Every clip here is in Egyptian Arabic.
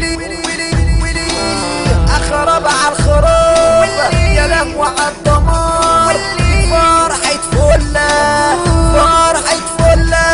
اخرب على الخروب يا لهو على الدمار فرحة فلة فرحة فلة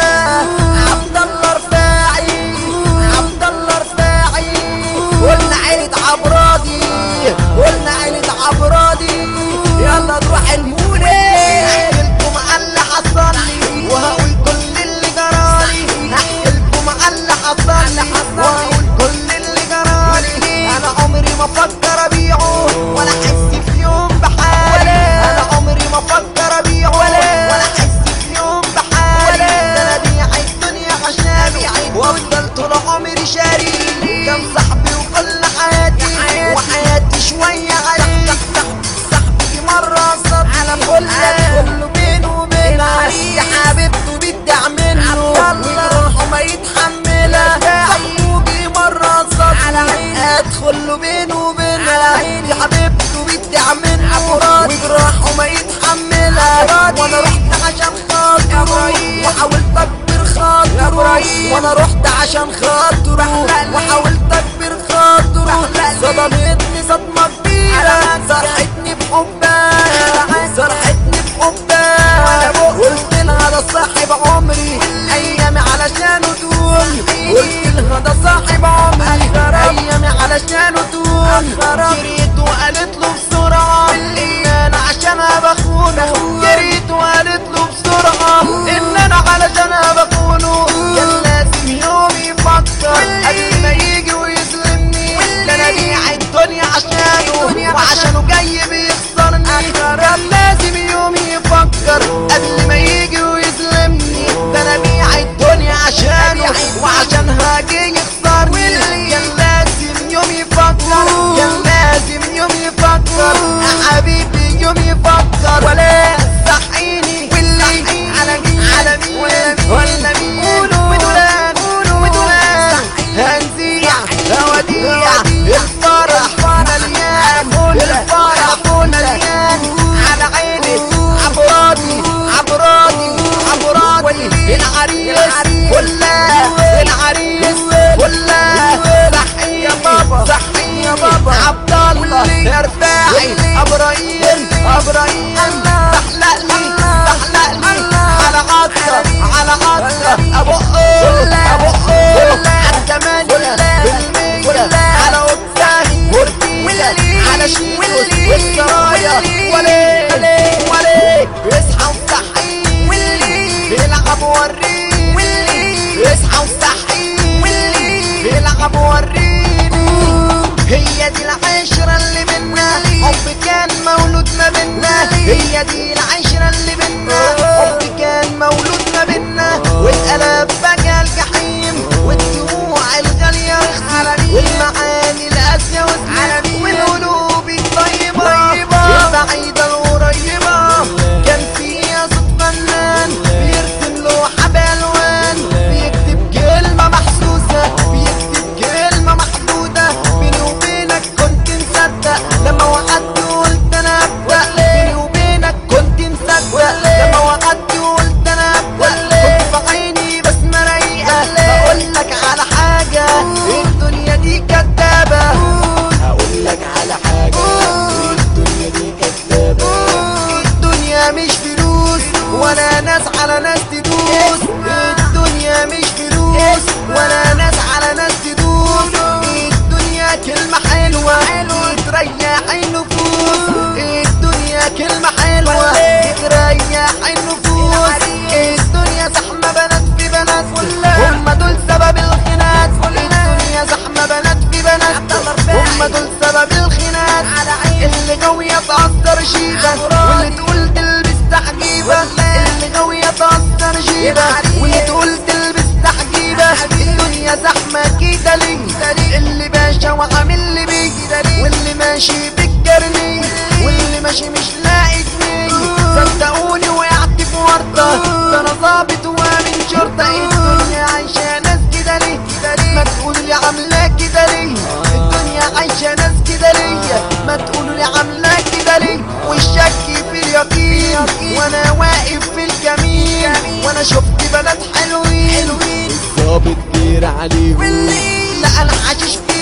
عبد الله رفاعي عبد الله رفاعي قلنا عيلة عبرادي قلنا عيلة عبرادي يلا نروح المولد احكي لكم على اللي حصل لي وهقول كل اللي جرالي احكي لكم على اللي حصل لي وهقول كل اللي جرالي انا عمري ما افكر ابيعه ولا احس في يوم بحالي انا عمري ما افكر ابيعه ولا احس في يوم بحالي ده انا بيع الدنيا عشانه وافضل طول عمري شاري كم صاحبي وكل حياتي وحياتي شويه عليه صاحبي مرة صد على كل كله بينه وبين يا حبيبته بدع منه وجروحه ما يتحملها صاحبي مرة صد ادخل له بينه وبينها يا حبيبته بدع منه وجراحه ما يتحملها وانا رحت عشان خاطره وحاولت اكبر خاطره وانا رحت عشان خاطره وحاولت اكبر خاطره صدمتني صدمة كبيرة صرحتني بحبها صرحتني بحبها قلت لها ده صاحب عمري ايامي علشانه دوم قلت لها ده صاحب عمري ايامي علشانه دوم جريت وقالت له بسرعة ان انا عشانها بخونه جريت وقالت له بسرعة ان انا علشانها بخونه كان لازم يوم يفكر قبل ما يجي ويظلمني ده انا بيع الدنيا عشانه وعشانه جاي بيخسرني كان لازم يوم يفكر قبل ما يجي ويظلمني ده انا بيع الدنيا عشانه وعشانها جاي يخسرني كان لازم يوم يفكر كان لازم يوم يفكر يا حبيبي يوم يفكر ولا صحيني واللي على مين على مين ولا مين ودولان ودولان هنزيع هوديع الفرح مليان الفرح مليان على عيني عبرادي عبرادي عبرادي العريس ولا العريس ولا صحي يا بابا صحي يا بابا عبد الله ارفعي ابراهيم ابراهيم تحلق لي تحلق لي على عطر على عطر ابو قول ابو قول على الثمانية بالمية على قدام واللي على شيء والسرايا ولي ولي اصحى وصحي واللي بيلعب وريني واللي اصحى وصحي واللي بيلعب وريني هي دي العشرة اللي بينا حب كان مولود ما بينا هي دي العشرة اللي بينا حب كان مولود ما بينا والقلب بقى الجحيم والدموع الغالية رخصت والمعاني القاسية وسعت والقلوب الطيبة البعيدة القريبة كان فيها صوت فنان بيرسم لوحة بألوان بيكتب كلمة محسوسة بيكتب كلمة محدودة بيني وبينك كنت مصدق لما وعدت وقلت انا ابدأ بيني وبينك كنت مصدق لما وعدت وقلت انا ابدأ كنت في عيني بسمة رايقة هقول لك على حاجة الدنيا دي كدابة هقول لك على حاجة الدنيا دي كدابة الدنيا مش فلوس ولا ناس على ناس تدوس الدنيا مش فلوس ولا ناس على ناس تدوس الدنيا كلمة حلوة تريح النفوس الدنيا كلمة حلوة تريح النفوس الدنيا زحمة بنات في بنات هم دول سبب الخناق الدنيا زحمة بنات في بنات هم دول سبب الخناق اللي جوية تعصر شيبة واللي تقول تلبس تحجيبة اللي جوية تعصر شيبة واللي تقول تلبس تحجيبة الدنيا زحمة كده ليه اللي باشا وعامل لي بيه واللي ماشي بالجرني واللي ماشي مش لاقي جنيه صدقوني وقعت في ورطة ده انا ظابط وامن شرطة الدنيا عايشة ناس كده ليه ما تقولوا لي عاملة كده ليه الدنيا عايشة ناس كده ليه ما تقولوا لي عاملة كده ليه والشك في اليقين وانا واقف في الجميل وانا شفت بنات حلوين الظابط جير عليهم لا انا حاشش في